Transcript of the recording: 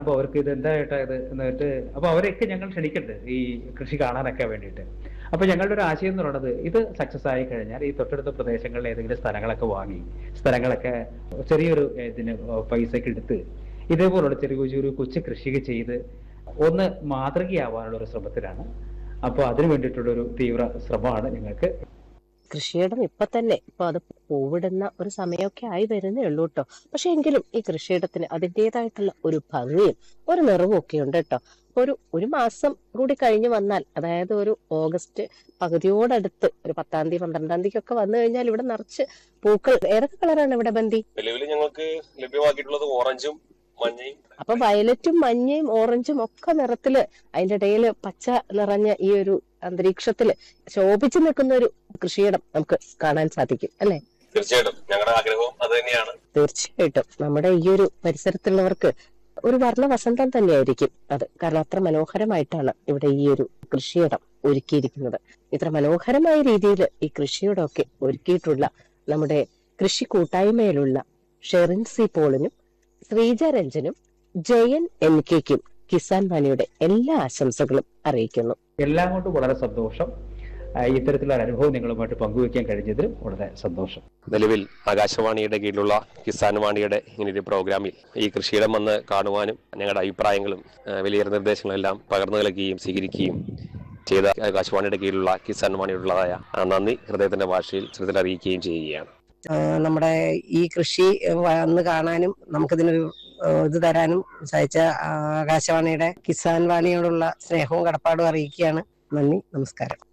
അപ്പോൾ അവർക്ക് ഇത് എന്തായിട്ടാ ഇത് എന്നിട്ട് അപ്പോൾ അവരെയൊക്കെ ഞങ്ങൾ ക്ഷണിക്കുന്നുണ്ട് ഈ കൃഷി കാണാനൊക്കെ വേണ്ടിയിട്ട് അപ്പോൾ ഞങ്ങളുടെ ഒരു ആശയം എന്ന് പറയുന്നത് ഇത് സക്സസ് ആയി കഴിഞ്ഞാൽ ഈ തൊട്ടടുത്ത പ്രദേശങ്ങളിൽ ഏതെങ്കിലും സ്ഥലങ്ങളൊക്കെ വാങ്ങി സ്ഥലങ്ങളൊക്കെ ചെറിയൊരു ഇതിന് പൈസക്ക് എടുത്ത് ഇതേപോലുള്ള ചെറിയ ചെറിയ കൊച്ചു കൃഷി ചെയ്ത് ഒന്ന് മാതൃകയാവാനുള്ള ഒരു ശ്രമത്തിലാണ് അപ്പോൾ അതിനു വേണ്ടിയിട്ടുള്ള ഒരു തീവ്ര ശ്രമമാണ് ഞങ്ങൾക്ക് കൃഷിയിടം ഇപ്പൊ തന്നെ ഇപ്പൊ അത് പൂവിടുന്ന ഒരു സമയമൊക്കെ ആയി വരുന്നേ ഉള്ളൂ കേട്ടോ പക്ഷെ എങ്കിലും ഈ കൃഷിയിടത്തിന് അതിൻ്റെതായിട്ടുള്ള ഒരു ഭംഗിയും ഒരു നിറവും ഒക്കെ ഉണ്ട് കേട്ടോ ഒരു ഒരു മാസം കൂടി കഴിഞ്ഞ് വന്നാൽ അതായത് ഒരു ഓഗസ്റ്റ് പകുതിയോടടുത്ത് ഒരു പത്താം തീയതി പന്ത്രണ്ടാം തീയതി ഒക്കെ വന്നു കഴിഞ്ഞാൽ ഇവിടെ നിറച്ച് പൂക്കൾ ഏതൊക്കെ കളറാണ് ഇവിടെ ബന്തി നിലവിൽ ഞങ്ങൾക്ക് ലഭ്യമാക്കിയിട്ടുള്ളത് ഓറഞ്ചും മഞ്ഞയും അപ്പൊ വയലറ്റും മഞ്ഞയും ഓറഞ്ചും ഒക്കെ നിറത്തില് അതിന്റെ ഇടയിൽ പച്ച നിറഞ്ഞ ഈ ഒരു അന്തരീക്ഷത്തില് ശോഭിച്ചു നിൽക്കുന്ന ഒരു കൃഷിയിടം നമുക്ക് കാണാൻ സാധിക്കും അല്ലെ തീർച്ചയായിട്ടും ഞങ്ങളുടെ ആഗ്രഹവും അത് തന്നെയാണ് തീർച്ചയായിട്ടും നമ്മുടെ ഈ ഒരു പരിസരത്തുള്ളവർക്ക് ഒരു വർണ്ണ വസന്തം തന്നെയായിരിക്കും അത് കാരണം അത്ര മനോഹരമായിട്ടാണ് ഇവിടെ ഈ ഒരു കൃഷിയിടം ഒരുക്കിയിരിക്കുന്നത് ഇത്ര മനോഹരമായ രീതിയിൽ ഈ കൃഷിയിടമൊക്കെ ഒരുക്കിയിട്ടുള്ള നമ്മുടെ കൃഷി കൂട്ടായ്മയിലുള്ള ഷെറിൻ സി പോളിനും ശ്രീജ രഞ്ജനും ജയൻ എൻ കെക്കും കിസാൻ വാണിയുടെ എല്ലാ ആശംസകളും അറിയിക്കുന്നു എല്ലാം കൊണ്ടും വളരെ സന്തോഷം ആ, ഇത്തരത്തിലുള്ള ഒരു അനുഭവം നിങ്ങളുമായിട്ട് പങ്കുവയ്ക്കാൻ കഴിഞ്ഞതിലും വളരെ സന്തോഷം നിലവിൽ ആകാശവാണിയുടെ കീഴിലുള്ള കിസാൻ വാണിയുടെ ഇങ്ങനൊരു പ്രോഗ്രാമിൽ ഈ കൃഷിയിടം വന്ന് കാണുവാനും ഞങ്ങളുടെ അഭിപ്രായങ്ങളും ആ, വിലയേറിയ നിർദ്ദേശങ്ങളും എല്ലാം പകർന്നു നൽകുകയും സ്വീകരിക്കുകയും ചെയ്ത ആകാശവാണിയുടെ കീഴിലുള്ള കിസാൻ വാണിയോടുള്ളതായ ആ നന്ദി ഹൃദയത്തിന്റെ ഭാഷയിൽ ശ്രദ്ധയിൽ അറിയിക്കുകയും ചെയ്യുകയാണ് ആ, നമ്മുടെ ഈ കൃഷി വന്ന് കാണാനും നമുക്കിതിനൊരു ആ, ഇത് തരാനും സഹായിച്ച ആ, ആകാശവാണിയുടെ കിസാൻ വാണിയോടുള്ള സ്നേഹവും കടപ്പാടും അറിയിക്കുകയാണ് നന്ദി നമസ്കാരം